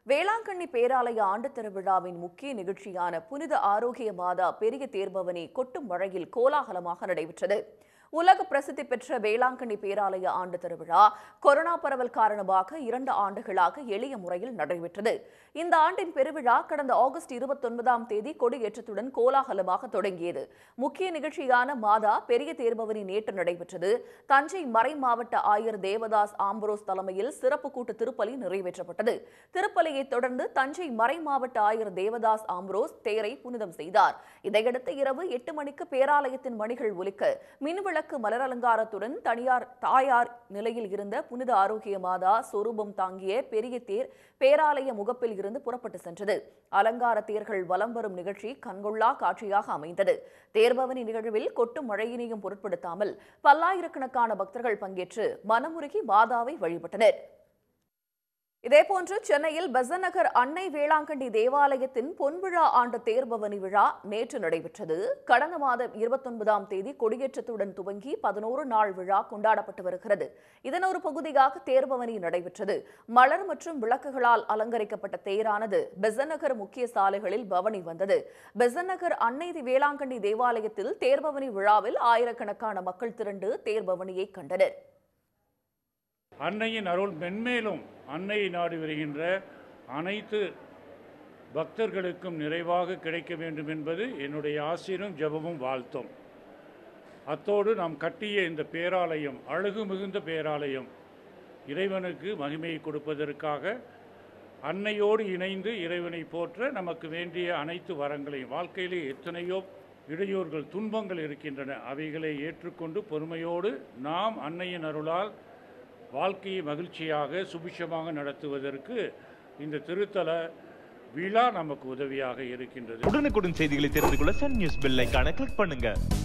வேளாங்கண்ணி பேராலய ஆண்டு திருவிழாவின் முக்கிய நிகழ்ச்சியான புனித ஆரோக்கிய மாதா பெரிய தேர்பவனி கொட்டும் மழையில் கோலாகலமாக நடைபெற்றது உலக பிரசித்தி பெற்ற வேளாங்கண்ணி பேராலய ஆண்டு திருவிழா கொரோனா பரவல் காரணமாக இரண்டு ஆண்டுகளாக எளிய முறையில் நடைபெற்றது இந்த ஆண்டின் பெருவிழா கடந்த ஆகஸ்ட் இருபத்தொன்பதாம் தேதி கொடியேற்றத்துடன் கோலாகலமாக தொடங்கியது முக்கிய நிகழ்ச்சியான மாதா பெரிய தேர்பவனி நேற்று நடைபெற்றது தஞ்சை மறை மாவட்ட ஆயர் தேவதாஸ் ஆம்பரோஸ் தலைமையில் சிறப்பு கூட்டு திருப்பலி நிறைவேற்றப்பட்டது திருப்பலியைத் தொடர்ந்து தஞ்சை மறை மாவட்ட ஆயர் தேவதாஸ் ஆம்பரோஸ் தேரை புனிதம் செய்தார் இதையடுத்து இரவு எட்டு மணிக்கு பேராலயத்தின் மணிகள் ஒலிக்க மின்விளக்கு மலர் அலங்காரத்துடன் தனியார் தாயார் நிலையில் இருந்த புனித ஆரோக்கிய மாதா சொரூபம் தாங்கிய பெரிய தேர் பேராலய முகப்பில் இருந்து புறப்பட்டு சென்றது அலங்கார தேர்கள் வலம் வரும் நிகழ்ச்சி கண்கொள்ளா காட்சியாக அமைந்தது தேர்பவனி நிகழ்வில் கொட்டும் மழையினையும் பொருட்படுத்தாமல் பல்லாயிரக்கணக்கான பக்தர்கள் பங்கேற்று மனமுருகி மாதாவை வழிபட்டனர் இதேபோன்று சென்னையில் பெசநகர் அன்னை வேளாங்கண்ணி தேவாலயத்தின் பொன்விழா ஆண்டு தேர்பவனி விழா நேற்று நடைபெற்றது கடந்த மாதம் இருபத்தொன்பதாம் தேதி கொடியேற்றத்துடன் துவங்கி பதினோரு நாள் விழா கொண்டாடப்பட்டு வருகிறது இதன் ஒரு பகுதியாக தேர்பவனி நடைபெற்றது மலர் மற்றும் விளக்குகளால் அலங்கரிக்கப்பட்ட தேரானது பெசநகர் முக்கிய சாலைகளில் பவனி வந்தது பெசநகர் அன்னை வேளாங்கண்ணி தேவாலயத்தில் தேர்பவனி விழாவில் ஆயிரக்கணக்கான மக்கள் திரண்டு தேர்பவனியை கண்டனர் அன்னையின் அருள் மென்மேலும் அன்னையை நாடி வருகின்ற அனைத்து பக்தர்களுக்கும் நிறைவாக கிடைக்க வேண்டும் என்பது என்னுடைய ஆசீரும் ஜெபமும் வாழ்த்தும் அத்தோடு நாம் கட்டிய இந்த பேராலயம் அழகு மிகுந்த பேராலயம் இறைவனுக்கு மகிமையை கொடுப்பதற்காக அன்னையோடு இணைந்து இறைவனை போற்ற நமக்கு வேண்டிய அனைத்து வரங்களையும் வாழ்க்கையிலே எத்தனையோ இடையூறுகள் துன்பங்கள் இருக்கின்றன அவைகளை ஏற்றுக்கொண்டு பொறுமையோடு நாம் அன்னையின் அருளால் வாழ்க்கையை மகிழ்ச்சியாக சுபிஷமாக நடத்துவதற்கு இந்த திருத்தல விழா நமக்கு உதவியாக இருக்கின்றது உடனுக்குடன் செய்திகளை தெரிந்து கொள்ள சன் நியூஸ் பெல் ஐகானை கிளிக் பண்ணுங்க